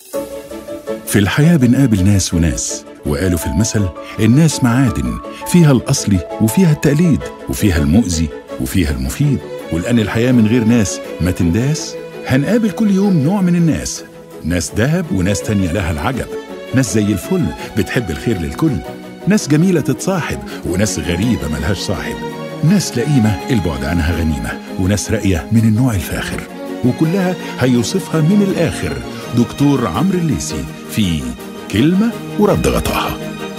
في الحياة بنقابل ناس وناس وقالوا في المثل الناس معادن فيها الأصلي وفيها التقليد وفيها المؤذي وفيها المفيد ولأن الحياة من غير ناس ما تنداس هنقابل كل يوم نوع من الناس ناس دهب وناس تانية لها العجب ناس زي الفل بتحب الخير للكل ناس جميلة تتصاحب وناس غريبة ملهاش صاحب ناس لئيمة البعد عنها غنيمة وناس راقية من النوع الفاخر وكلها هيوصفها من الآخر دكتور عمرو الليسي في كلمة ورد غطاها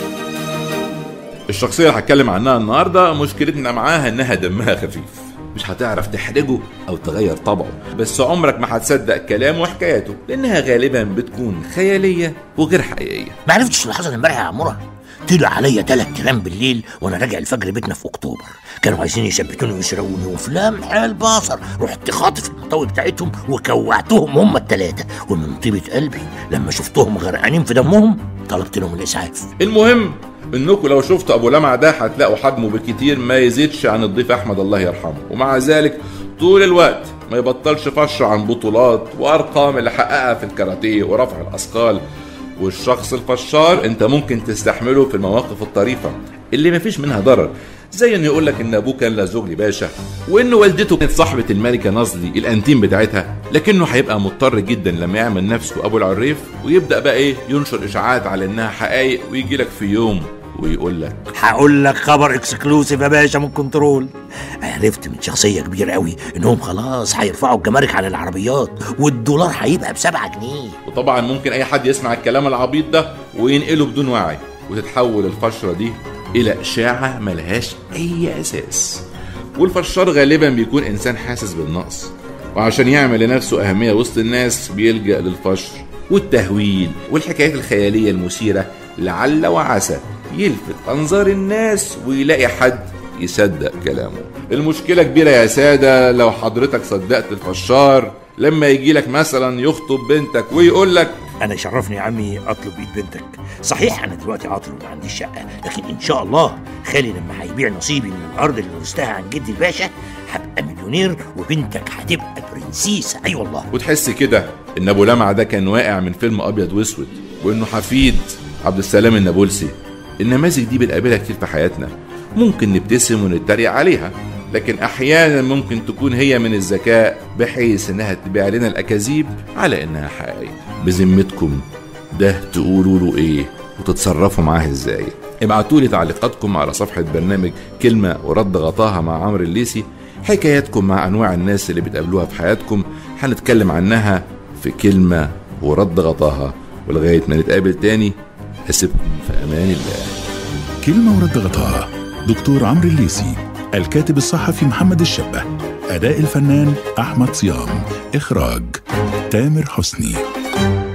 الشخصية اللي هتكلم عنها النهاردة مشكلتنا معاها إنها دمها خفيف مش هتعرف تحرجه أو تغير طبعه بس عمرك ما هتصدق كلامه وحكاياته لأنها غالبا بتكون خيالية وغير حقيقية ما عرفتش اللي حصل امبارح يا عمورة طلع عليا تلات ايام بالليل وانا راجع الفجر بيتنا في اكتوبر كانوا عايزين يثبتوني ويسرقوني وفي لمح البصر رحت خاطف المطاوي بتاعتهم وكوعتهم هم التلاته ومن طيبه قلبي لما شفتهم غرقانين في دمهم طلبت لهم الاسعاف المهم انكم لو شفتوا ابو لمع ده هتلاقوا حجمه بالكتير ما يزيدش عن الضيف احمد الله يرحمه ومع ذلك طول الوقت ما يبطلش فش عن بطولات وارقام اللي حققها في الكاراتيه ورفع الاثقال والشخص الفشار انت ممكن تستحمله في المواقف الطريفه اللي مفيش منها ضرر زي انه يقول لك ان ابوه كان لا زوج لباشا وان والدته كانت صاحبه الملكه نصلي الانتيم بتاعتها لكنه هيبقى مضطر جدا لما يعمل نفسه ابو العريف ويبدا بقى ايه ينشر اشاعات على انها حقائق ويجي لك في يوم ويقول لك هقول لك خبر اكسكلوسيف يا باشا من كنترول عرفت من شخصية كبيرة قوي انهم خلاص هيرفعوا الجمارك على العربيات والدولار هيبقى بسبعة جنيه وطبعا ممكن اي حد يسمع الكلام العبيط ده وينقله بدون وعي وتتحول الفشره دي الى اشاعه ملهاش اي اساس والفشار غالبا بيكون انسان حاسس بالنقص وعشان يعمل لنفسه اهميه وسط الناس بيلجا للفشر والتهويل والحكايات الخياليه المثيره لعل وعسى يلفت انظار الناس ويلاقي حد يصدق كلامه المشكله كبيره يا ساده لو حضرتك صدقت الفشار لما يجي لك مثلا يخطب بنتك ويقول لك انا يشرفني يا عمي اطلب ايد بنتك صحيح انا دلوقتي عاطل وما عنديش شقه لكن ان شاء الله خالي لما هيبيع نصيبي من الارض اللي ورثتها عن جدي الباشا هبقى مليونير وبنتك هتبقى برنسيسه اي أيوة والله وتحس كده ان ابو لمعه ده كان واقع من فيلم ابيض واسود وانه حفيد عبد السلام النابلسي النماذج دي بنقابلها كتير في حياتنا ممكن نبتسم ونتريق عليها لكن احيانا ممكن تكون هي من الذكاء بحيث انها تبيع لنا الاكاذيب على انها حقيقيه بذمتكم ده تقولوا له ايه وتتصرفوا معاه ازاي ابعتوا لي تعليقاتكم على صفحه برنامج كلمه ورد غطاها مع عمرو الليسي حكاياتكم مع انواع الناس اللي بتقابلوها في حياتكم هنتكلم عنها في كلمه ورد غطاها ولغايه ما نتقابل تاني اسيبكم في امان الله كلمة ورد غطاها دكتور عمرو الليسي الكاتب الصحفي محمد الشبه أداء الفنان أحمد صيام إخراج تامر حسني